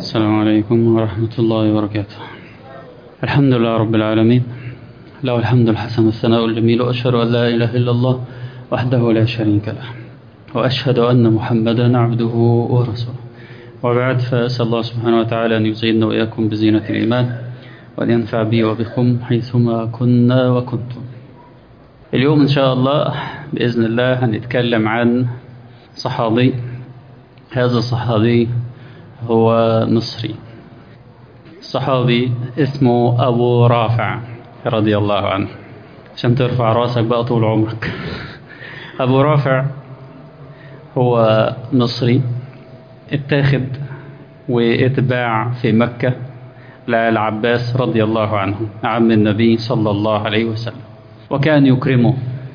السلام عليكم ورحمة الله وبركاته الحمد لله رب العالمين له الحمد الحسن والثناء الجميل وأشهد أن لا إله إلا الله وحده لا شريك له وأشهد أن محمدا عبده ورسوله وبعد فأسأل الله سبحانه وتعالى أن يزيننا وإياكم بزينة الإيمان وأن ينفع بي وبكم حيثما كنا وكنتم اليوم إن شاء الله بإذن الله هنتكلم عن صحابي هذا الصحابي هو مصري صحابي اسمه أبو رافع رضي الله عنه عشان ترفع راسك بقى طول عمرك أبو رافع هو مصري اتاخد واتباع في مكة للعباس رضي الله عنه عم النبي صلى الله عليه وسلم وكان يكرمه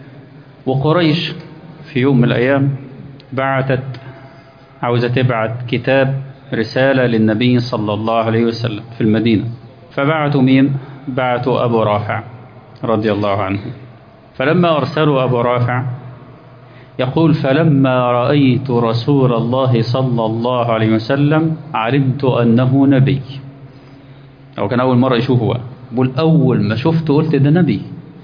وقريش في يوم من الأيام بعتت عاوزة تبعت كتاب رسالة للنبي صلى الله عليه وسلم في المدينة فبعتوا مين؟ بعتوا أبو رافع رضي الله عنه فلما أرسلوا أبو رافع يقول فلما رأيت رسول الله صلى الله عليه وسلم علمت أنه نبي أو كان أول مرة يشوفه بقى بقول أول ما شفته قلت ده نبي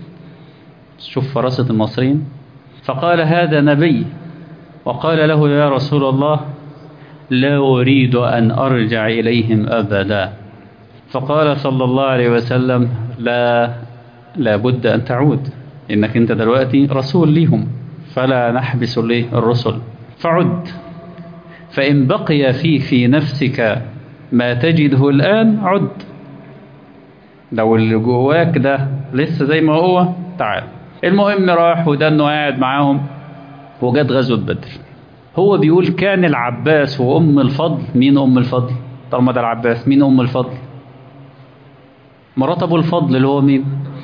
شوف فراسة المصريين فقال هذا نبي وقال له يا رسول الله لا أريد أن أرجع إليهم أبدا فقال صلى الله عليه وسلم لا لا بد أن تعود إنك أنت دلوقتي رسول ليهم فلا نحبس ليه الرسل فعد فإن بقي في في نفسك ما تجده الآن عد لو اللي جواك ده لسه زي ما هو تعال المهم راح وده انه قاعد معاهم وجت غزوة بدر هو بيقول كان العباس وأم الفضل مين أم الفضل طالما ده العباس مين أم الفضل مرات أبو الفضل اللي هو مين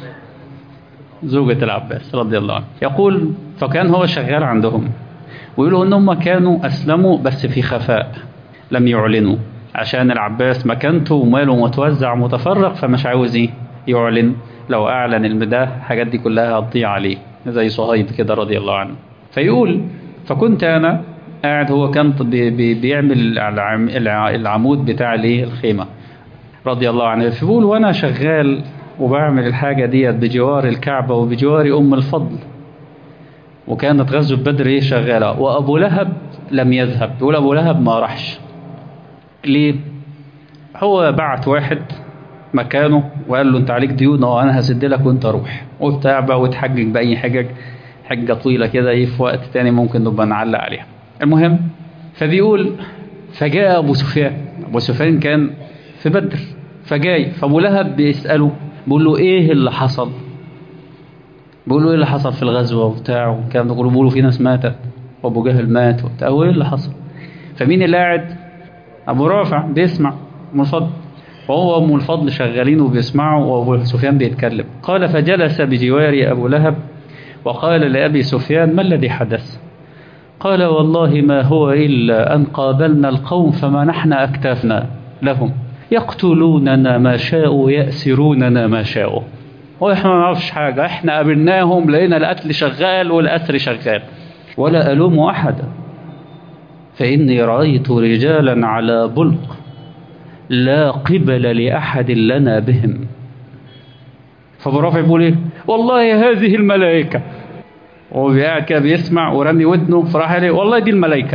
زوجة العباس رضي الله عنه يقول فكان هو شغال عندهم ويقولوا ان هم كانوا اسلموا بس في خفاء لم يعلنوا عشان العباس مكانته وماله متوزع متفرق فمش عاوز ايه يعلن لو اعلن المده الحاجات دي كلها هتضيع عليه زي صهيب كده رضي الله عنه فيقول فكنت انا قاعد هو كان بي بي بيعمل العمود بتاع الايه الخيمه رضي الله عنه فبيقول وانا شغال وبعمل الحاجة ديت بجوار الكعبة وبجوار أم الفضل وكانت غزوة بدر ايه شغالة وأبو لهب لم يذهب يقول أبو لهب ما راحش ليه؟ هو بعت واحد مكانه وقال له أنت عليك ديون أه أنا هسد لك وأنت روح وبتاع بقى وتحجج بأي حجج حجة طويلة كده إيه في وقت تاني ممكن نبقى نعلق عليها المهم فبيقول فجاء أبو سفيان أبو سفيان كان في بدر فجاي فأبو لهب بيسأله بيقول له ايه اللي حصل بيقول له ايه اللي حصل في الغزوه وبتاع والكلام ده كله بيقولوا في ناس ماتت وابو جهل مات وبتاع وايه اللي حصل فمين اللي قاعد ابو رافع بيسمع ام الفضل وهو ام الفضل شغالين وبيسمعوا وابو سفيان بيتكلم قال فجلس بجوار ابو لهب وقال لابي سفيان ما الذي حدث قال والله ما هو الا ان قابلنا القوم فمنحنا اكتافنا لهم يقتلوننا ما شاءوا يأسروننا ما شاءوا واحنا ما نعرفش حاجة احنا قابلناهم لقينا القتل شغال والأسر شغال ولا ألوم أحدا فإني رأيت رجالا على بلق لا قبل لأحد لنا بهم فابو رافع بيقول ايه والله هذه الملائكة وهو قاعد كده بيسمع ورمي ودنه فراح عليه والله دي الملائكة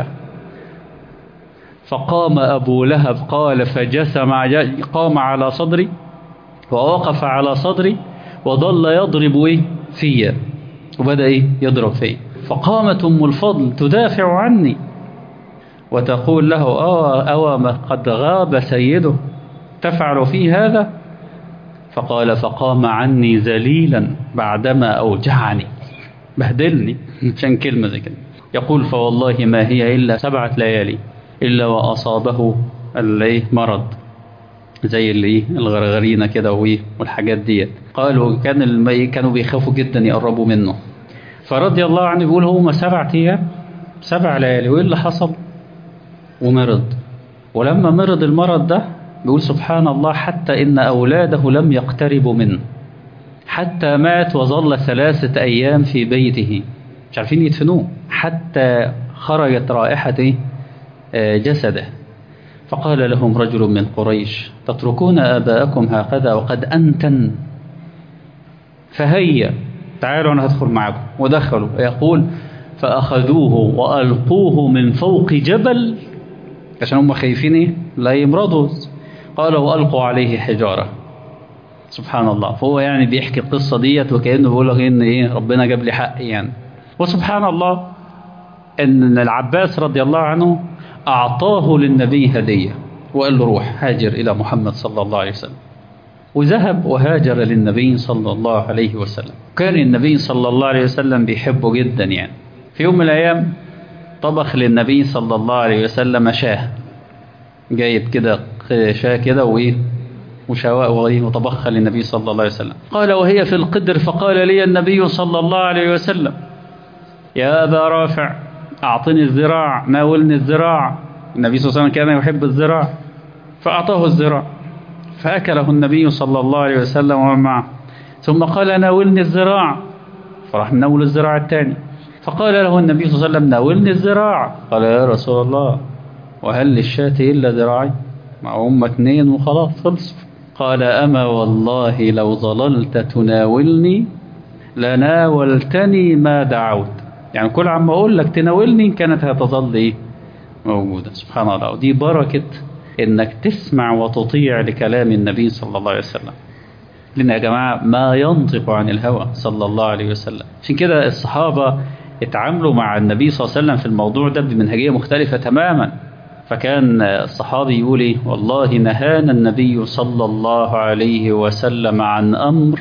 فقام أبو لهب قال فجسم قام على صدري ووقف على صدري وظل يضرب إيه فيا وبدأ إيه يضرب فيا فقامت أم الفضل تدافع عني وتقول له أوى أوى ما قد غاب سيده تفعل فيه هذا فقال فقام عني ذليلا بعدما أوجعني بهدلني عشان كلمة زي كده يقول فوالله ما هي إلا سبعة ليالي إلا وأصابه اللي مرض زي اللي الغرغرينة كده والحاجات ديت قالوا كان المي كانوا بيخافوا جدا يقربوا منه فرضي الله عنه بيقول هما سبعة أيام سبع ليالي وإيه اللي حصل ومرض ولما مرض المرض ده بيقول سبحان الله حتى إن أولاده لم يقتربوا منه حتى مات وظل ثلاثة أيام في بيته مش عارفين يدفنوه حتى خرجت رائحة جسده فقال لهم رجل من قريش تتركون آباءكم هكذا وقد أنتن فهيا تعالوا أنا هدخل معكم ودخلوا يقول فأخذوه وألقوه من فوق جبل عشان هم خايفين إيه؟ لا يمرضوا قال وألقوا عليه حجارة سبحان الله فهو يعني بيحكي القصة ديت وكأنه بيقول لك إن إيه ربنا جاب لي حق يعني وسبحان الله إن العباس رضي الله عنه أعطاه للنبي هدية وقال له روح هاجر إلى محمد صلى الله عليه وسلم وذهب وهاجر للنبي صلى الله عليه وسلم كان النبي صلى الله عليه وسلم بيحبه جدا يعني في يوم من الأيام طبخ للنبي صلى الله عليه وسلم شاه جايب كده شاه كده وإيه وشواء وغيره وطبخها للنبي صلى الله عليه وسلم قال وهي في القدر فقال لي النبي صلى الله عليه وسلم يا أبا رافع أعطني الذراع ناولني الذراع النبي صلى الله عليه وسلم كان يحب الذراع فأعطاه الذراع فأكله النبي صلى الله عليه وسلم ومن معه ثم قال ناولني الذراع فراح منول الذراع الثاني فقال له النبي صلى الله عليه وسلم ناولني الذراع قال يا رسول الله وهل للشاة إلا ذراعي مع هم اثنين وخلاص خلص قال أما والله لو ظللت تناولني لناولتني ما دعوت يعني كل عم أقول لك تناولني كانت هتظل إيه موجودة سبحان الله ودي بركة إنك تسمع وتطيع لكلام النبي صلى الله عليه وسلم لأن يا جماعة ما ينطق عن الهوى صلى الله عليه وسلم عشان كده الصحابة اتعاملوا مع النبي صلى الله عليه وسلم في الموضوع ده بمنهجية مختلفة تماما فكان الصحابي يقول ايه والله نهانا النبي صلى الله عليه وسلم عن أمر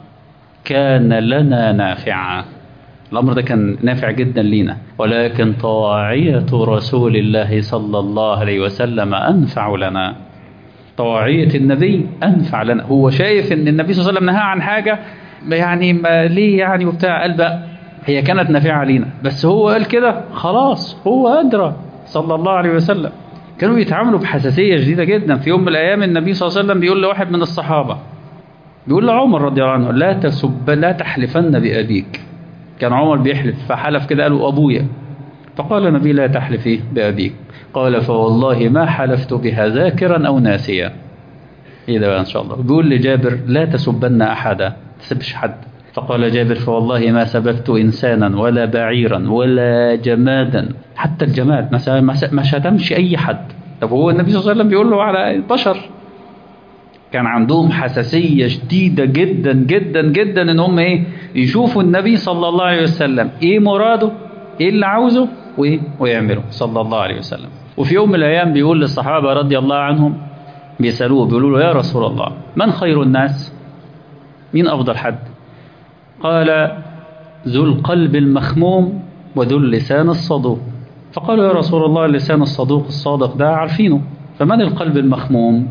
كان لنا نافعا الأمر ده كان نافع جدا لينا ولكن طواعية رسول الله صلى الله عليه وسلم أنفع لنا طواعية النبي أنفع لنا هو شايف أن النبي صلى الله عليه وسلم نهى عن حاجة يعني ما ليه يعني وبتاع قال بقى هي كانت نافعة لينا بس هو قال كده خلاص هو أدرى صلى الله عليه وسلم كانوا يتعاملوا بحساسية شديدة جدا في يوم من الأيام النبي صلى الله عليه وسلم بيقول لواحد من الصحابة بيقول لعمر رضي الله عنه لا تسب لا تحلفن بأبيك كان عمر بيحلف فحلف كده قالوا أبويا فقال النبي لا تحلف إيه بأبيك قال فوالله ما حلفت بها ذاكرا أو ناسيا إيه ده بقى إن شاء الله بيقول لجابر لا تسبن أحدا تسبش حد فقال جابر فوالله ما سببت إنسانا ولا بعيرا ولا جمادا حتى الجماد ما شتمش أي حد طب هو النبي صلى الله عليه وسلم بيقول له على البشر كان عندهم حساسية شديدة جدا جدا جدا ان هم ايه يشوفوا النبي صلى الله عليه وسلم ايه مراده ايه اللي عاوزه وايه ويعمله صلى الله عليه وسلم وفي يوم من الايام بيقول للصحابة رضي الله عنهم بيسألوه بيقولوا له يا رسول الله من خير الناس مين افضل حد قال ذو القلب المخموم وذو اللسان الصدوق فقالوا يا رسول الله اللسان الصدوق الصادق ده عارفينه فمن القلب المخموم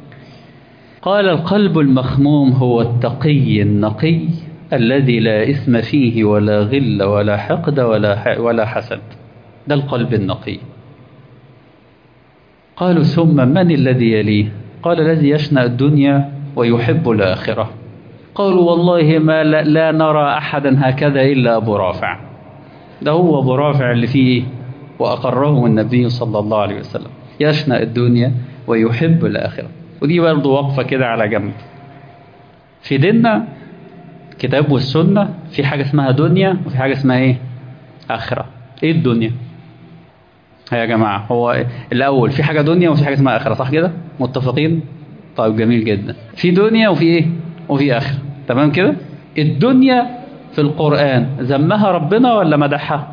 قال القلب المخموم هو التقي النقي الذي لا إثم فيه ولا غل ولا حقد ولا ولا حسد ده القلب النقي قالوا ثم من الذي يليه قال الذي يشنأ الدنيا ويحب الآخرة قالوا والله ما لا, لا نرى أحدا هكذا إلا أبو رافع ده هو أبو رافع اللي فيه وأقره النبي صلى الله عليه وسلم يشنأ الدنيا ويحب الآخرة ودي برضه وقفة كده على جنب في ديننا كتاب والسنة في حاجة اسمها دنيا وفي حاجة اسمها ايه آخرة ايه الدنيا يا جماعة هو الأول في حاجة دنيا وفي حاجة اسمها آخرة صح كده متفقين طيب جميل جدا في دنيا وفي ايه وفي آخرة تمام كده الدنيا في القرآن ذمها ربنا ولا مدحها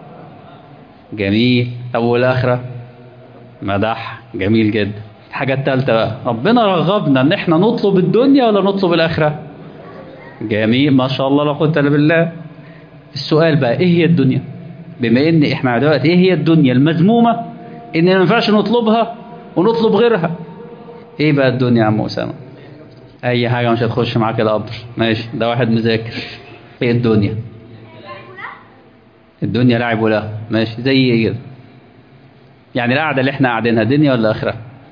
جميل طب والآخرة مدح جميل جدا الحاجة الثالثة بقى ربنا رغبنا ان احنا نطلب الدنيا ولا نطلب الآخرة جميل ما شاء الله لا قوة الا بالله السؤال بقى ايه هي الدنيا بما ان احنا دلوقتي ايه هي الدنيا المذمومة ان ما ينفعش نطلبها ونطلب غيرها ايه بقى الدنيا يا عم اسامه اي حاجة مش هتخش معاك القبر ماشي ده واحد مذاكر ايه الدنيا الدنيا لعب ولا ماشي زي ايه كده يعني القعدة اللي احنا قاعدينها دنيا ولا آخرة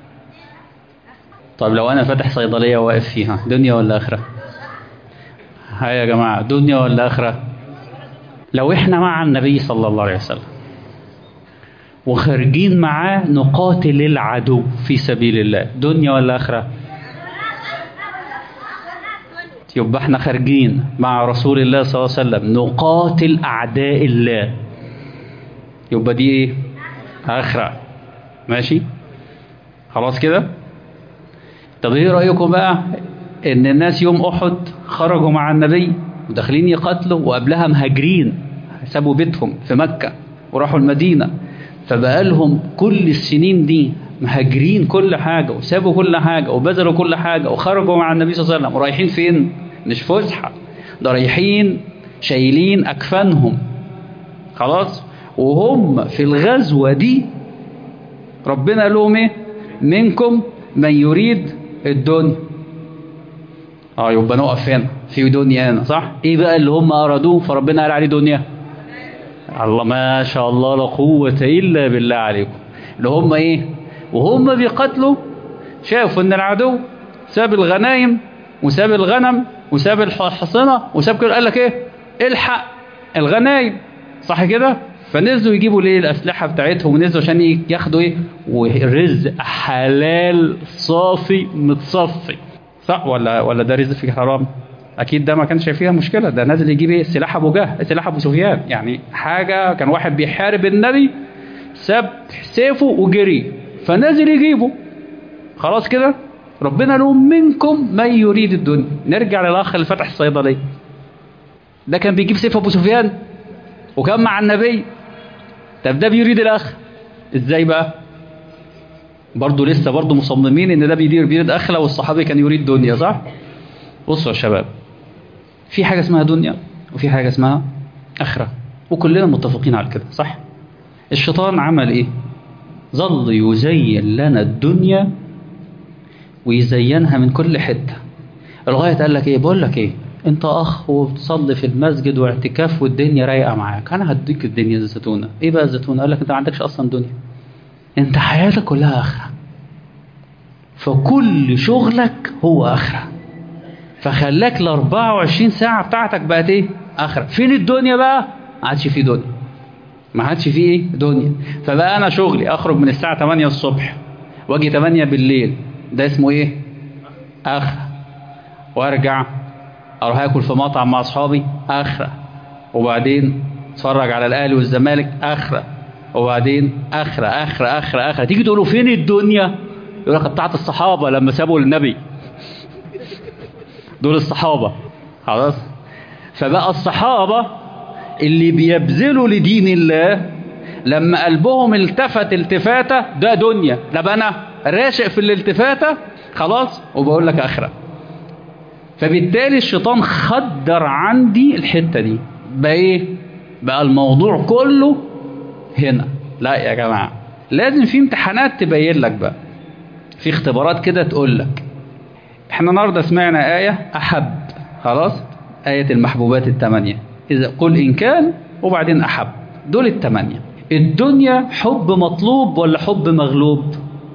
طيب لو أنا فاتح صيدلية واقف فيها دنيا ولا آخرة هاي يا جماعة دنيا ولا آخرة لو احنا مع النبي صلى الله عليه وسلم وخارجين معاه نقاتل العدو في سبيل الله دنيا ولا آخرة يبقى احنا خارجين مع رسول الله صلى الله عليه وسلم نقاتل أعداء الله يبقى دي ايه آخرة ماشي خلاص كده طب ايه رأيكم بقى ان الناس يوم احد خرجوا مع النبي وداخلين يقاتلوا وقبلها مهاجرين سابوا بيتهم في مكة وراحوا المدينة فبقى لهم كل السنين دي مهاجرين كل حاجة وسابوا كل حاجة وبذلوا كل حاجة وخرجوا مع النبي صلى الله عليه وسلم ورايحين فين؟ مش فسحة ده رايحين شايلين أكفانهم خلاص وهم في الغزوة دي ربنا قال لهم ايه؟ منكم من يريد الدنيا اه يبقى نقف هنا في دنيا هنا صح؟ ايه بقى اللي هم أرادوه فربنا قال عليه دنيا؟ الله ما شاء الله لا قوة إلا بالله عليكم اللي هم إيه وهم بيقتلوا شافوا إن العدو ساب الغنايم وساب الغنم وساب الحصنة وساب كل قال لك إيه الحق الغنايم صح كده فنزلوا يجيبوا ليه الأسلحة بتاعتهم ونزلوا عشان إيه ياخدوا إيه ورزق حلال صافي متصفي صح ولا ولا ده رزق فيه حرام اكيد ده ما كانش فيها مشكله ده نازل يجيب ايه سلاح ابو جهل سلاح ابو سفيان يعني حاجه كان واحد بيحارب النبي ساب سيفه وجري فنازل يجيبه خلاص كده ربنا له منكم من يريد الدنيا نرجع للاخ اللي فتح الصيدليه ده كان بيجيب سيف ابو سفيان وكان مع النبي طب ده بيريد الاخ ازاي بقى برضه لسه برضه مصممين ان ده بيدير بيريد اخره والصحابي كان يريد دنيا صح بصوا يا شباب في حاجة اسمها دنيا وفي حاجة اسمها آخرة وكلنا متفقين على كده صح الشيطان عمل ايه ظل يزين لنا الدنيا ويزينها من كل حتة لغاية قال لك ايه بقول لك ايه انت اخ وبتصلي في المسجد واعتكاف والدنيا رايقه معاك انا هديك الدنيا الزيتونه ايه بقى الزيتونه قال لك انت ما عندكش اصلا دنيا انت حياتك كلها اخره فكل شغلك هو اخره فخلاك ال 24 ساعة بتاعتك بقت ايه؟ آخرة. فين الدنيا بقى؟ ما عادش في دنيا. ما عادش في ايه؟ دنيا. فبقى أنا شغلي أخرج من الساعة 8 الصبح وأجي 8 بالليل. ده اسمه ايه؟ آخرة. وأرجع أروح آكل في مطعم مع أصحابي آخرة. وبعدين أتفرج على الأهلي والزمالك آخرة. وبعدين آخرة آخرة آخرة آخرة. تيجي تقولوا فين الدنيا؟ يقول لك بتاعت الصحابة لما سابوا النبي. دول الصحابة خلاص فبقى الصحابة اللي بيبذلوا لدين الله لما قلبهم التفت التفاتة ده دنيا ده بقى أنا راشق في الالتفاتة خلاص وبقول لك آخرة فبالتالي الشيطان خدر عندي الحتة دي بقى إيه بقى الموضوع كله هنا لا يا جماعة لازم في امتحانات تبين لك بقى في اختبارات كده تقول لك احنا النهارده سمعنا آية أحب خلاص آية المحبوبات الثمانية إذا قل إن كان وبعدين أحب دول الثمانية الدنيا حب مطلوب ولا حب مغلوب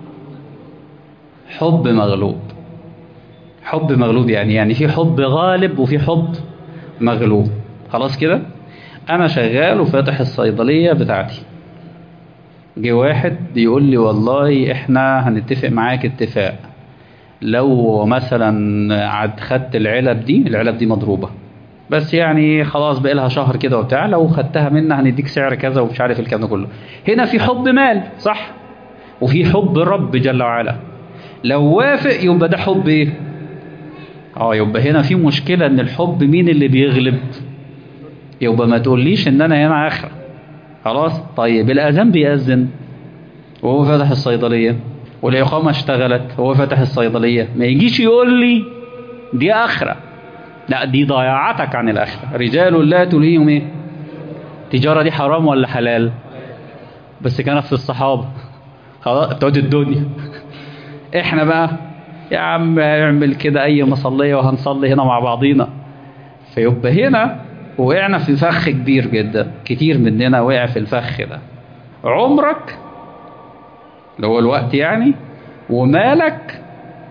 حب مغلوب حب مغلوب يعني يعني في حب غالب وفي حب مغلوب خلاص كده أنا شغال وفاتح الصيدلية بتاعتي جه واحد بيقول لي والله احنا هنتفق معاك اتفاق لو مثلا عد خدت العلب دي العلب دي مضروبة بس يعني خلاص بقى لها شهر كده وبتاع لو خدتها منا هنديك سعر كذا ومش عارف الكلام ده كله هنا في حب مال صح وفي حب الرب جل وعلا لو وافق يبقى ده حب ايه اه يبقى هنا في مشكلة ان الحب مين اللي بيغلب يبقى ما تقوليش ان انا هنا اخرة خلاص طيب الاذان بيأذن وهو فاتح الصيدلية والإقامة اشتغلت هو فاتح الصيدلية ما يجيش يقول لي دي آخرة لا دي ضياعتك عن الآخرة رجال لا تلهيهم إيه التجارة دي حرام ولا حلال بس كانت في الصحابة خلاص بتوع الدنيا احنا بقى يا عم اعمل كده اي مصلية وهنصلي هنا مع بعضينا فيبقى هنا وقعنا في فخ كبير جدا كتير مننا وقع في الفخ ده عمرك اللي هو الوقت يعني ومالك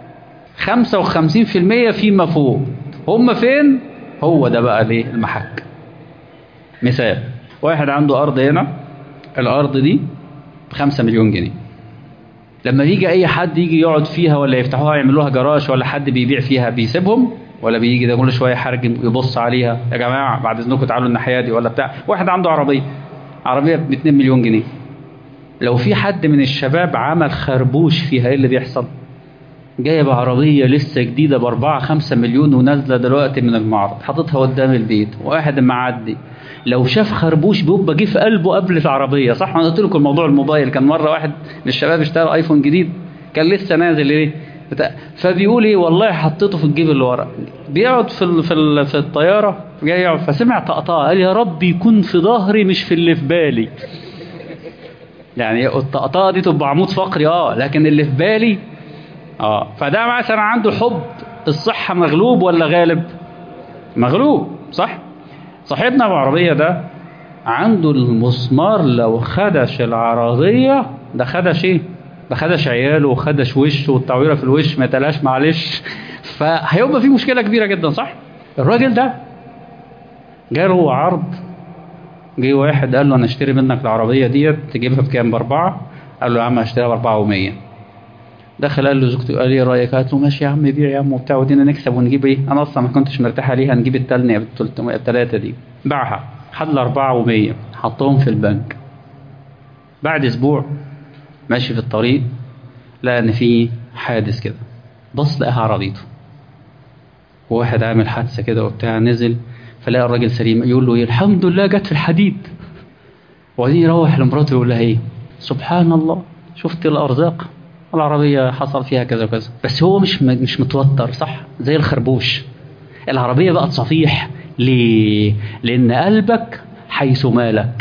55% فيما فوق هم فين هو ده بقى ليه المحك مثال واحد عنده أرض هنا الأرض دي بخمسة مليون جنيه لما يجي اي حد يجي يقعد فيها ولا يفتحوها يعملوها جراج ولا حد بيبيع فيها بيسيبهم ولا بيجي ده كل شويه حرج يبص عليها يا جماعه بعد اذنكم تعالوا الناحيه دي ولا بتاع واحد عنده عربيه عربيه ب 2 مليون جنيه لو في حد من الشباب عمل خربوش فيها ايه اللي بيحصل جايب عربيه لسه جديده باربعة خمسة مليون ونازله دلوقتي من المعرض حاططها قدام البيت واحد معدي لو شاف خربوش بيبقى جه في قلبه قبل العربيه صح انا قلت لكم موضوع الموبايل كان مره واحد من الشباب اشترى ايفون جديد كان لسه نازل ايه بتاع فبيقول ايه والله حطيته في الجيب اللي ورا بيقعد في ال في ال في الطياره جاي يقعد فسمع طقطقه قال يا رب يكون في ظهري مش في اللي في بالي يعني الطقطقه دي تبقى عمود فقري اه لكن اللي في بالي اه فده مثلا عنده حب الصحه مغلوب ولا غالب مغلوب صح صاحبنا ابو عربيه ده عنده المسمار لو خدش العربيه ده خدش ايه ده خدش عياله وخدش وشه والتعويره في الوش ما تلاش معلش فهيبقى في مشكله كبيره جدا صح الراجل ده جاله عرض جه واحد قال له انا اشتري منك العربيه ديت تجيبها بكام باربعه قال له يا عم هشتريها باربعه و100 دخل قال له زوجته قال لي ايه رايك قالت له ماشي يا عم بيع يا عم وبتاع ودينا نكسب ونجيب ايه انا اصلا ما كنتش مرتاح عليها نجيب التانية الثلاثه دي باعها خد الاربعه و100 حطهم في البنك بعد اسبوع ماشي في الطريق لقى ان في حادث كده بص لقاها عربيته وواحد عامل حادثه كده وبتاع نزل فلقى الراجل سليم يقول له ايه الحمد لله جت في الحديد وبعدين يروح لمراته يقول لها ايه سبحان الله شفت الارزاق العربيه حصل فيها كذا وكذا بس هو مش مش متوتر صح زي الخربوش العربيه بقت صفيح ليه لان قلبك حيث مالك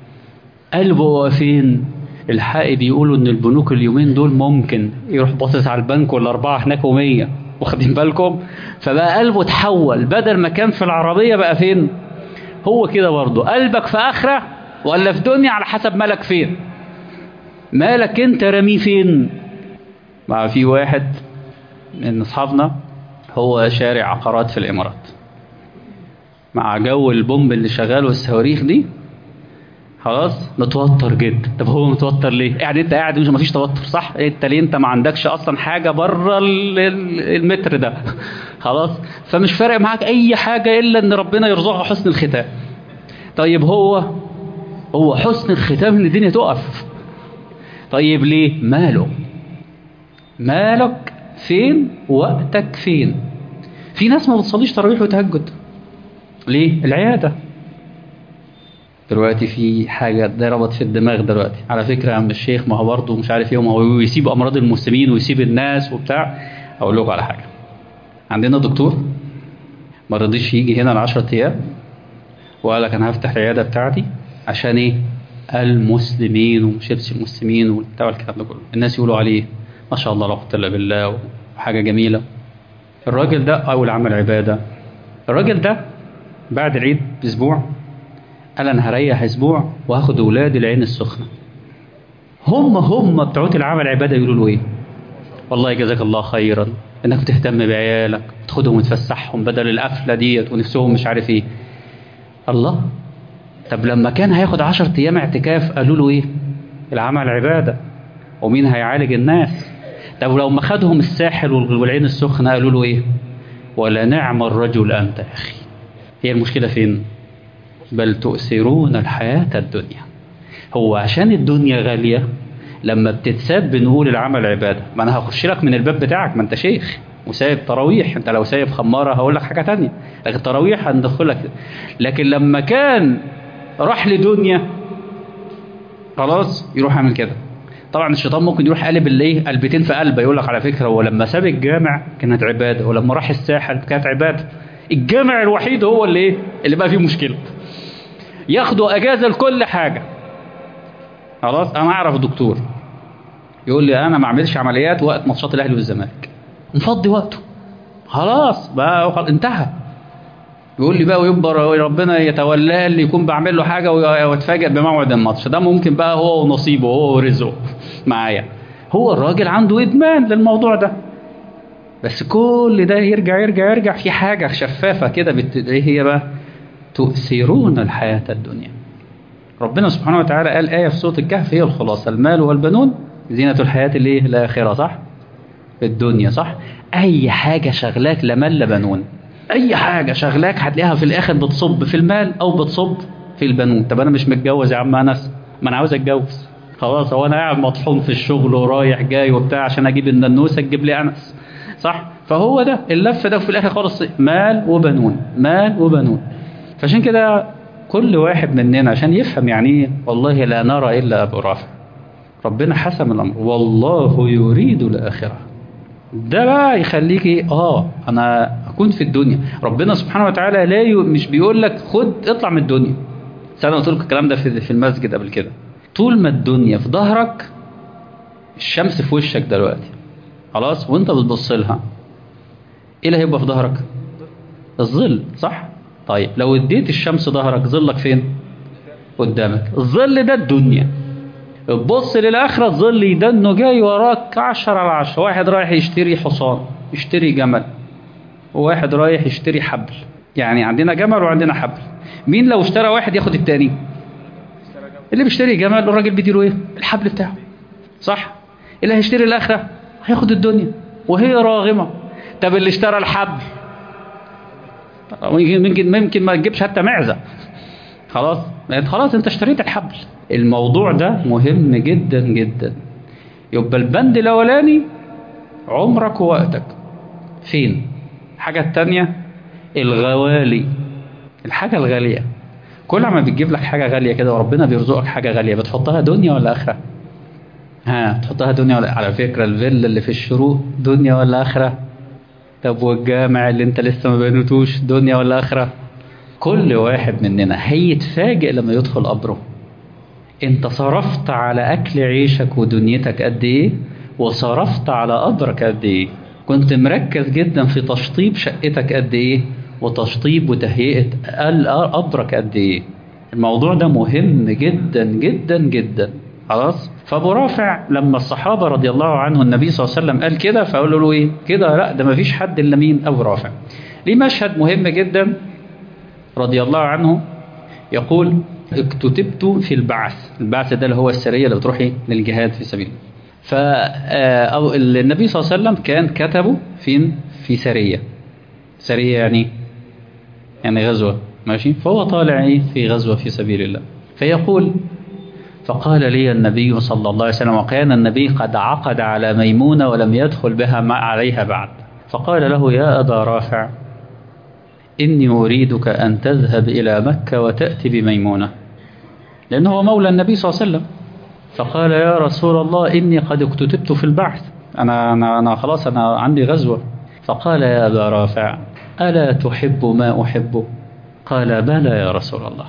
قلبه فين الحق بيقولوا ان البنوك اليومين دول ممكن يروح باصص على البنك والاربعه هناك و100 واخدين بالكم فبقى قلبه اتحول بدل ما كان في العربيه بقى فين هو كده برضه قلبك في اخره ولا في دنيا على حسب مالك فين مالك انت رميه فين مع في واحد من اصحابنا هو شارع عقارات في الامارات مع جو البومب اللي شغال والصواريخ دي خلاص متوتر جدا طب هو متوتر ليه يعني انت قاعد مش مفيش توتر صح انت ليه انت ما عندكش اصلا حاجه بره المتر ده خلاص فمش فارق معاك اي حاجه الا ان ربنا يرزقها حسن الختام طيب هو هو حسن الختام ان الدنيا تقف طيب ليه ماله مالك فين وقتك فين في ناس ما بتصليش تراويح وتهجد ليه العياده دلوقتي في حاجة ضربت في الدماغ دلوقتي على فكرة يا عم الشيخ ما هو برضه مش عارف ايه ما هو يسيب أمراض المسلمين ويسيب الناس وبتاع أقول لكم على حاجة عندنا دكتور ما رضيش يجي هنا ال 10 أيام وقال لك أنا هفتح العيادة بتاعتي عشان ايه؟ المسلمين ومش لبس المسلمين وبتاع الكلام ده كله الناس يقولوا عليه ما شاء الله لا قوة إلا بالله وحاجة جميلة الراجل ده أول عمل عبادة الراجل ده بعد العيد بأسبوع قال انا هريح اسبوع وهاخد اولادي العين السخنه هم هم بتوع العمل عباده يقولوا له ايه والله جزاك الله خيرا انك بتهتم بعيالك تاخدهم وتفسحهم بدل القفله ديت ونفسهم مش عارف ايه الله طب لما كان هياخد 10 ايام اعتكاف قالوا له ايه العمل عباده ومين هيعالج الناس طب لو ما خدهم الساحل والعين السخنه قالوا له ايه ولا نعم الرجل انت يا اخي هي المشكله فين بل تؤثرون الحياة الدنيا هو عشان الدنيا غالية لما بتتساب بنقول العمل عبادة ما أنا هخش لك من الباب بتاعك ما أنت شيخ وسايب تراويح أنت لو سايب خمارة هقول لك حاجة تانية لكن تراويح هندخلك لكن لما كان راح لدنيا خلاص يروح يعمل كده طبعا الشيطان ممكن يروح قلب الايه قلبتين في قلبه يقول لك على فكره هو لما ساب الجامع كانت عباده ولما راح الساحل كانت عباده الجامع الوحيد هو اللي ايه اللي بقى فيه مشكله ياخدوا اجازه لكل حاجه خلاص انا اعرف دكتور يقول لي انا ما اعملش عمليات وقت ماتشات الاهلي والزمالك مفضي وقته خلاص بقى خلاص انتهى يقول لي بقى ويبقى ربنا يتولاه اللي يكون بعمل له حاجه ويتفاجئ بموعد الماتش ده ممكن بقى هو ونصيبه هو ورزقه معايا هو الراجل عنده ادمان للموضوع ده بس كل ده يرجع يرجع يرجع في حاجه شفافه كده بت... ايه هي بقى تؤثرون الحياة الدنيا ربنا سبحانه وتعالى قال آية في سورة الكهف هي الخلاصة المال والبنون زينة الحياة الايه الآخرة صح في الدنيا صح أي حاجة شغلاك لا مال لا بنون أي حاجة شغلاك هتلاقيها في الآخر بتصب في المال أو بتصب في البنون طب أنا مش متجوز يا عم أنس ما أنا عاوز أتجوز خلاص هو أنا قاعد مطحون في الشغل ورايح جاي وبتاع عشان أجيب الننوسة تجيب لي أنس صح فهو ده اللف ده في الآخر خالص مال وبنون مال وبنون فعشان كده كل واحد مننا عشان يفهم يعني ايه والله لا نرى إلا أبو رافع ربنا حسم الأمر والله يريد الآخرة ده بقى يخليك ايه اه انا اكون في الدنيا ربنا سبحانه وتعالى لا ي... مش بيقول لك خد اطلع من الدنيا بس انا قلت لك الكلام ده في في المسجد قبل كده طول ما الدنيا في ظهرك الشمس في وشك دلوقتي خلاص وانت بتبص لها ايه اللي هيبقى في ظهرك الظل صح طيب لو اديت الشمس ظهرك ظلك فين قدامك الظل ده الدنيا تبص للآخرة الظل يدنه جاي وراك عشرة على عشرة واحد رايح يشتري حصان يشتري جمل وواحد رايح يشتري حبل يعني عندنا جمل وعندنا حبل مين لو اشترى واحد ياخد التاني اللي بيشتري جمل الراجل بيديله ايه الحبل بتاعه صح اللي هيشتري الآخرة هياخد الدنيا وهي راغمة طب اللي اشترى الحبل ممكن ممكن ما تجيبش حتى معزة خلاص خلاص انت اشتريت الحبل الموضوع ده مهم جدا جدا يبقى البند الاولاني عمرك ووقتك فين الحاجة التانية الغوالي الحاجة الغالية كل ما بتجيب لك حاجة غالية كده وربنا بيرزقك حاجة غالية بتحطها دنيا ولا آخرة ها تحطها دنيا ولا على فكرة الفيلا اللي في الشروق دنيا ولا آخرة طب والجامع اللي انت لسه ما بنيتوش دنيا ولا آخرة كل واحد مننا هيتفاجئ لما يدخل قبره انت صرفت على اكل عيشك ودنيتك قد ايه وصرفت على قبرك قد ايه كنت مركز جدا في تشطيب شقتك قد ايه وتشطيب وتهيئة قبرك قد ايه الموضوع ده مهم جدا جدا جدا خلاص فابو رافع لما الصحابة رضي الله عنه النبي صلى الله عليه وسلم قال كده فقالوا له ايه كده لا ده ما فيش حد الا مين ابو رافع ليه مشهد مهم جدا رضي الله عنه يقول اكتتبت في البعث البعث ده اللي هو السرية اللي بتروحي للجهاد في سبيل ف أو النبي صلى الله عليه وسلم كان كتبه فين في سرية سرية يعني يعني غزوة ماشي فهو طالع ايه في غزوة في سبيل الله فيقول فقال لي النبي صلى الله عليه وسلم وكان النبي قد عقد على ميمونة ولم يدخل بها ما عليها بعد فقال له يا أبا رافع إني أريدك أن تذهب إلى مكة وتأتي بميمونة لأنه هو مولى النبي صلى الله عليه وسلم فقال يا رسول الله إني قد اكتتبت في البعث أنا, أنا, أنا خلاص أنا عندي غزوة فقال يا أبا رافع ألا تحب ما أحب قال بلى يا رسول الله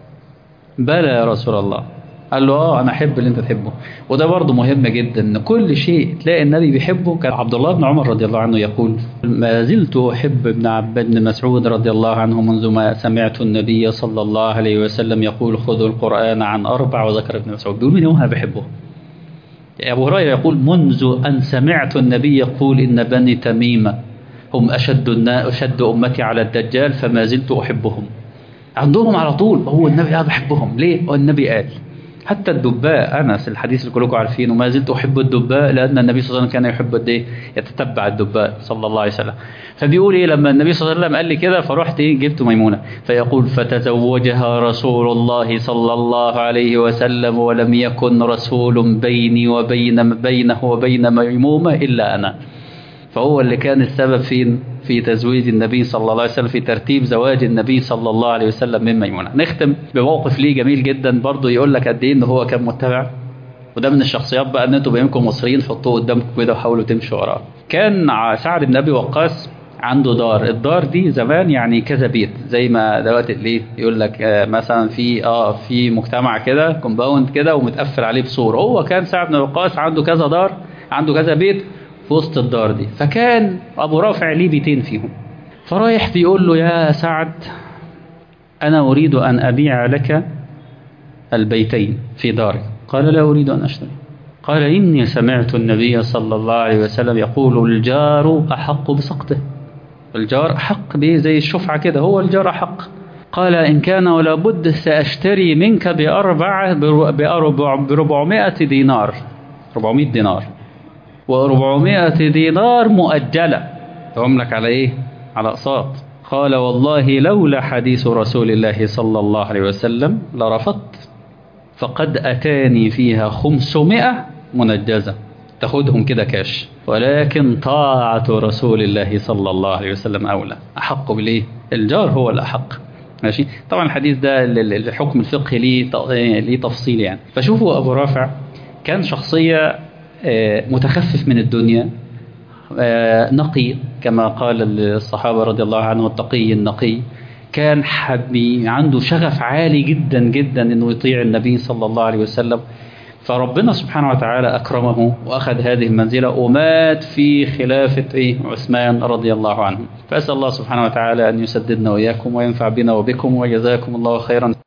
بلى يا رسول الله قال له اه انا احب اللي انت تحبه وده برضه مهم جدا ان كل شيء تلاقي النبي بيحبه كان عبد الله بن عمر رضي الله عنه يقول ما زلت احب ابن عباد بن مسعود رضي الله عنه منذ ما سمعت النبي صلى الله عليه وسلم يقول خذوا القران عن اربع وذكر ابن مسعود بيقول من يومها بحبه ابو هريره يقول منذ ان سمعت النبي يقول ان بني تميمه هم اشد اشد امتي على الدجال فما زلت احبهم عندهم على طول هو النبي انا بحبهم ليه هو النبي قال حتى الدباء انس الحديث اللي كلكم عارفينه ما زلت احب الدباء لان النبي صلى الله عليه وسلم كان يحب قد ايه يتتبع الدباء صلى الله عليه وسلم فبيقول ايه لما النبي صلى الله عليه وسلم قال لي كده فرحت ايه جبت ميمونه فيقول فتزوجها رسول الله صلى الله عليه وسلم ولم يكن رسول بيني وبين بينه وبين ميمومه الا انا فهو اللي كان السبب فين في تزويج النبي صلى الله عليه وسلم في ترتيب زواج النبي صلى الله عليه وسلم من ميمونة نختم بموقف ليه جميل جدا برضه يقول لك قد ايه ان هو كان متبع وده من الشخصيات بقى ان انتوا بينكم مصريين حطوه قدامكم كده وحاولوا تمشوا وراه كان سعد بن ابي وقاص عنده دار الدار دي زمان يعني كذا بيت زي ما دلوقتي ليه يقول لك آه مثلا في اه في مجتمع كده كومباوند كده ومتقفل عليه بسور هو كان سعد بن وقاص عنده كذا دار عنده كذا بيت في وسط الدار دي فكان أبو رافع ليه بيتين فيهم فرايح بيقول له يا سعد أنا أريد أن أبيع لك البيتين في دارك قال لا أريد أن أشتري قال إني سمعت النبي صلى الله عليه وسلم يقول الجار أحق بسقطه الجار أحق به زي الشفعة كده هو الجار أحق قال إن كان ولا بد سأشتري منك بأربعة بأربع بربعمائة دينار 400 دينار و400 دينار مؤجلة تهم لك على إيه؟ على أقساط قال والله لولا حديث رسول الله صلى الله عليه وسلم لرفضت فقد أتاني فيها خمسمائة منجزة تاخدهم كده كاش ولكن طاعة رسول الله صلى الله عليه وسلم أولى أحق بالإيه؟ الجار هو الأحق ماشي طبعا الحديث ده الحكم الفقهي ليه ليه تفصيل يعني فشوفوا أبو رافع كان شخصية متخفف من الدنيا نقي كما قال الصحابة رضي الله عنه التقي النقي كان حبي عنده شغف عالي جدا جدا انه يطيع النبي صلى الله عليه وسلم فربنا سبحانه وتعالى أكرمه وأخذ هذه المنزلة ومات في خلافة إيه عثمان رضي الله عنه فأسأل الله سبحانه وتعالى أن يسددنا وإياكم وينفع بنا وبكم وجزاكم الله خيرا